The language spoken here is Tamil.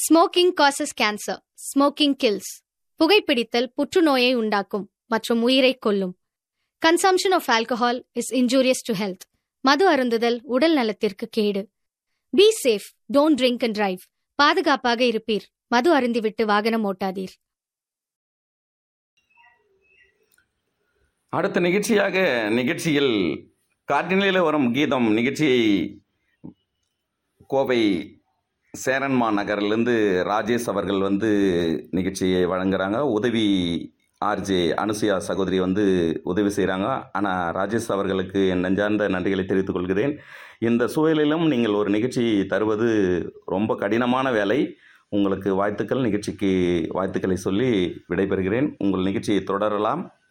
smoking causes cancer smoking kills புகைப்பிடித்தல் புற்றுநோயை உண்டாக்கும் மற்றும் உயிரை கொல்லும் consumption of alcohol is injurious to health மது அருந்துதல் உடல் நலத்திற்கு கேடு be safe don't drink and drive பாதுகாப்பாக இருப்பீர் மது அருந்திவிட்டு வாகனம் ஓட்டாதீர் அடுத்த நிகழ்ச்சியாக நிகழ்ச்சியில் காற்றினிலே வரும் கீதம் நிகழ்ச்சியை கோவை சேரன்மா நகர்லேருந்து ராஜேஷ் அவர்கள் வந்து நிகழ்ச்சியை வழங்குறாங்க உதவி ஆர்ஜே அனுசுயா சகோதரி வந்து உதவி செய்கிறாங்க ஆனால் ராஜேஷ் அவர்களுக்கு என் நெஞ்சார்ந்த நன்றிகளை தெரிவித்துக் கொள்கிறேன் இந்த சூழலிலும் நீங்கள் ஒரு நிகழ்ச்சி தருவது ரொம்ப கடினமான வேலை உங்களுக்கு வாழ்த்துக்கள் நிகழ்ச்சிக்கு வாழ்த்துக்களை சொல்லி விடைபெறுகிறேன் உங்கள் நிகழ்ச்சியை தொடரலாம்